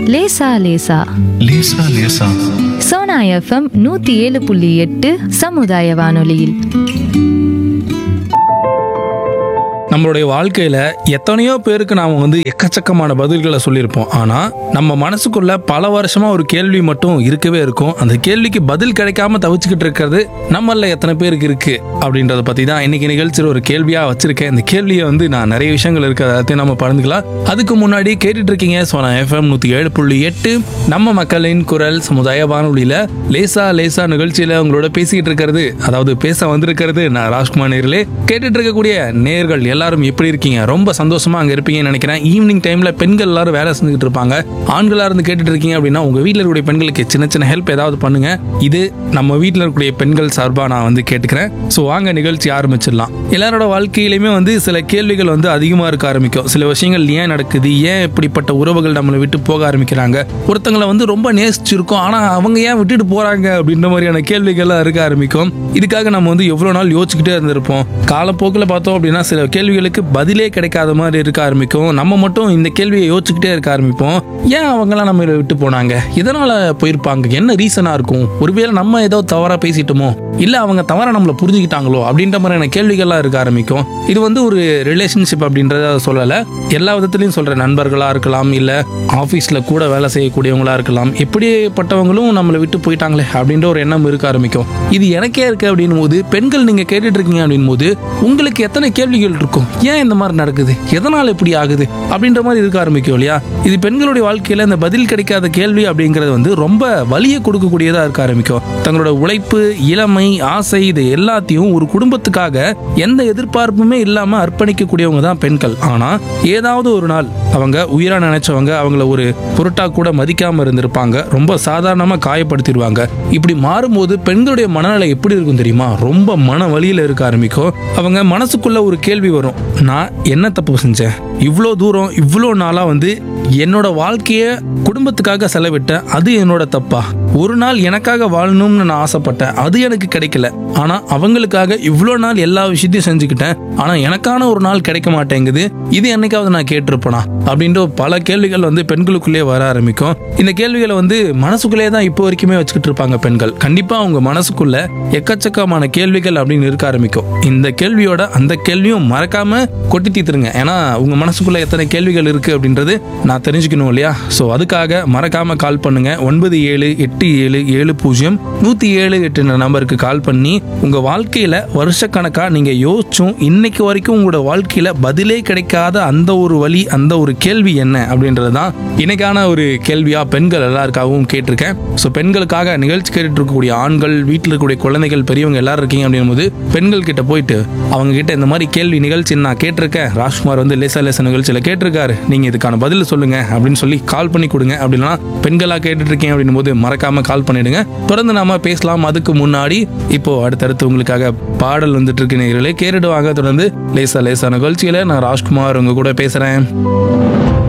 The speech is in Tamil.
லேசா லேசா லேசா லேசா சோனா எஃப்எம் நூத்தி ஏழு புள்ளி எட்டு சமுதாய வானொலியில் நம்மளுடைய வாழ்க்கையில எத்தனையோ பேருக்கு நாம வந்து எக்கச்சக்கமான பதில்களை சொல்லியிருப்போம் ஆனா நம்ம மனசுக்குள்ள பல வருஷமா ஒரு கேள்வி மட்டும் இருக்கவே இருக்கும் அந்த கேள்விக்கு பதில் கிடைக்காம தவிச்சுக்கிட்டு இருக்கிறது நம்மள எத்தனை பேருக்கு இருக்கு அப்படின்றத பத்தி தான் இன்னைக்கு நிகழ்ச்சியில் ஒரு கேள்வியா வச்சிருக்கேன் இந்த கேள்வியை வந்து நான் நிறைய விஷயங்கள் இருக்கு எல்லாத்தையும் நம்ம பகிர்ந்துக்கலாம் அதுக்கு முன்னாடி கேட்டுட்டு இருக்கீங்க சோனா எஃப்எம் நூத்தி ஏழு புள்ளி எட்டு நம்ம மக்களின் குரல் சமுதாய வானொலியில லேசா லேசா நிகழ்ச்சியில உங்களோட பேசிக்கிட்டு இருக்கிறது அதாவது பேச வந்திருக்கிறது நான் ராஜ்குமார் நேர்களே கேட்டுட்டு இருக்கக்கூடிய நேர்கள் எல்லாரும் எப்படி இருக்கீங்க ரொம்ப சந்தோஷமா அங்க இருப்பீங்கன்னு நினைக்கிறேன் ஈவினிங் டைம்ல பெண்கள் எல்லாரும் வேலை செஞ்சுட்டு இருப்பாங்க ஆண்களா இருந்து கேட்டுட்டு இருக்கீங்க அப்படின்னா உங்க வீட்டில் இருக்கக்கூடிய பெண்களுக்கு சின்ன சின்ன ஹெல்ப் ஏதாவது பண்ணுங்க இது நம்ம வீட்டில் இருக்கக்கூடிய பெண்கள் சார்பா நான் வந்து கேட்டுக்கிறேன் ஸோ வாங்க நிகழ்ச்சி ஆரம்பிச்சிடலாம் எல்லாரோட வாழ்க்கையிலுமே வந்து சில கேள்விகள் வந்து அதிகமா இருக்க ஆரம்பிக்கும் சில விஷயங்கள் ஏன் நடக்குது ஏன் இப்படிப்பட்ட உறவுகள் நம்மளை விட்டு போக ஆரம்பிக்கிறாங்க ஒருத்தங்களை வந்து ரொம்ப நேசிச்சிருக்கோம் ஆனா அவங்க ஏன் விட்டுட்டு போறாங்க அப்படின்ற மாதிரியான கேள்விகள்லாம் இருக்க ஆரம்பிக்கும் இதுக்காக நம்ம வந்து எவ்வளவு நாள் யோசிச்சுக்கிட்டே இருந்திருப்போம் காலப்போக்கில் பார்த்தோம் அப்படின்னா சில கேள்விகளுக்கு பதிலே கிடைக்காத மாதிரி இருக்க ஆரம்பிக்கும் நம்ம மட்டும் இந்த கேள்வியை யோசிச்சுக்கிட்டே இருக்க ஆரம்பிப்போம் ஏன் அவங்களாம் நம்ம விட்டு போனாங்க எதனால போயிருப்பாங்க என்ன ரீசனா இருக்கும் ஒருவேளை நம்ம ஏதோ தவறா பேசிட்டோமோ இல்ல அவங்க தவறா நம்மளை புரிஞ்சுக்கிட்டாங்களோ அப்படின்ற மாதிரியான கேள்விகள்லாம் இருக்க ஆரம்பிக்கும் இது வந்து ஒரு ரிலேஷன்ஷிப் அப்படின்றத சொல்லல எல்லா விதத்துலயும் சொல்ற நண்பர்களா இருக்கலாம் இல்ல ஆபீஸ்ல கூட வேலை செய்யக்கூடியவங்களா இருக்கலாம் எப்படிப்பட்டவங்களும் நம்மளை விட்டு போயிட்டாங்களே அப்படின்ற ஒரு எண்ணம் இருக்க ஆரம்பிக்கும் இது எனக்கே இருக்கு அப்படின்னும் போது பெண்கள் நீங்க கேட்டுட்டு இருக்கீங்க அப்படின்னும் போது உங்களுக்கு எத்தனை கேள்விகள் இருக்கும் ஏன் இந்த மாதிரி நடக்குது எதனால இப்படி ஆகுது அப்படின்ற மாதிரி இருக்க ஆரம்பிக்கும் இல்லையா இது பெண்களுடைய வாழ்க்கையில இந்த பதில் கிடைக்காத கேள்வி அப்படிங்கிறது வந்து ரொம்ப வலியை கொடுக்கக்கூடியதா இருக்க ஆரம்பிக்கும் தங்களோட உழைப்பு இளமை ஆசை இது எல்லாத்தையும் ஒரு குடும்பத்துக்காக எந்த எதிர்பார்ப்புமே இல்லாம அர்ப்பணிக்கக்கூடியவங்க தான் பெண்கள் ஆனா ஏதாவது ஒரு நாள் அவங்க உயிரா நினைச்சவங்க அவங்கள ஒரு பொருட்டா கூட மதிக்காம இருந்திருப்பாங்க ரொம்ப சாதாரணமா காயப்படுத்திடுவாங்க இப்படி மாறும்போது பெண்களுடைய மனநிலை எப்படி இருக்கும் தெரியுமா ரொம்ப மன வலியில இருக்க ஆரம்பிக்கும் அவங்க மனசுக்குள்ள ஒரு கேள்வி வரும் நான் என்ன தப்பு செஞ்சேன் இவ்வளோ தூரம் இவ்வளோ நாளா வந்து என்னோட வாழ்க்கைய குடும்பத்துக்காக செலவிட்டேன் அது என்னோட தப்பா ஒரு நாள் எனக்காக வாழணும்னு நான் ஆசைப்பட்டேன் அது எனக்கு கிடைக்கல ஆனா அவங்களுக்காக இவ்வளோ நாள் எல்லா விஷயத்தையும் செஞ்சுக்கிட்டேன் ஆனா எனக்கான ஒரு நாள் கிடைக்க மாட்டேங்குது இது என்னைக்காவது நான் கேட்டிருப்பேனா அப்படின்ற பல கேள்விகள் வந்து பெண்களுக்குள்ளே வர ஆரம்பிக்கும் இந்த கேள்விகளை வந்து மனசுக்குள்ளே தான் இப்போ வரைக்குமே வச்சுக்கிட்டு இருப்பாங்க பெண்கள் கண்டிப்பா அவங்க மனசுக்குள்ள எக்கச்சக்கமான கேள்விகள் அப்படின்னு இருக்க ஆரம்பிக்கும் இந்த கேள்வியோட அந்த கேள்வியும் மறக்காம கொட்டி தீத்துருங்க ஏன்னா உங்க மனசுக்குள்ள எத்தனை கேள்விகள் இருக்கு அப்படின்றது நான் தெரிஞ்சுக்கணும் இல்லையா ஸோ அதுக்காக மறக்காம கால் பண்ணுங்க ஒன்பது ஏழு எட்டு ஏழு ஏழு பூஜ்ஜியம் நூத்தி ஏழு எட்டு நம்பருக்கு கால் பண்ணி உங்க வாழ்க்கையில வருஷக்கணக்கா நீங்க யோசிச்சும் இன்னைக்கு வரைக்கும் உங்களோட வாழ்க்கையில பதிலே கிடைக்காத அந்த ஒரு வழி அந்த ஒரு கேள்வி என்ன அப்படின்றது தான் இன்னைக்கான ஒரு கேள்வியா பெண்கள் எல்லாருக்காகவும் கேட்டிருக்கேன் ஸோ பெண்களுக்காக நிகழ்ச்சி கேட்டுட்டு இருக்கக்கூடிய ஆண்கள் வீட்டில் இருக்கக்கூடிய குழந்தைகள் பெரியவங்க எல்லாரும் இருக்கீங்க அப்படின்னும் போது பெண்கள் கிட்ட போயிட்டு அவங்க கிட்ட இந்த மாதிரி கேள்வி நிகழ்ச்சி நான் கேட்டிருக்கேன் ராஜ்குமார் வந்து லேசா லேசா நிகழ்ச்சியில் கேட்டிருக்காரு நீங்க இதுக்கான பதில் சொல்லுங்க அப்படின்னு சொல்லி கால் பண்ணி கொடுங்க அப்படின்னா பெண்களா கேட்டுட்டு இருக்கீங்க அப்படின்னும் போது மறக்காம கால் பண்ணிடுங்க தொடர்ந்து நாம பேசலாம் அதுக்கு முன்னாடி இப்போ அடுத்தடுத்து உங்களுக்காக பாடல் வந்துட்டு இருக்கு நேயர்களே கேட்டுட்டு வாங்க தொடர்ந்து லேசா லேசா நிகழ்ச்சியில நான் ராஜ்குமார் உங்க கூட பேசுறேன்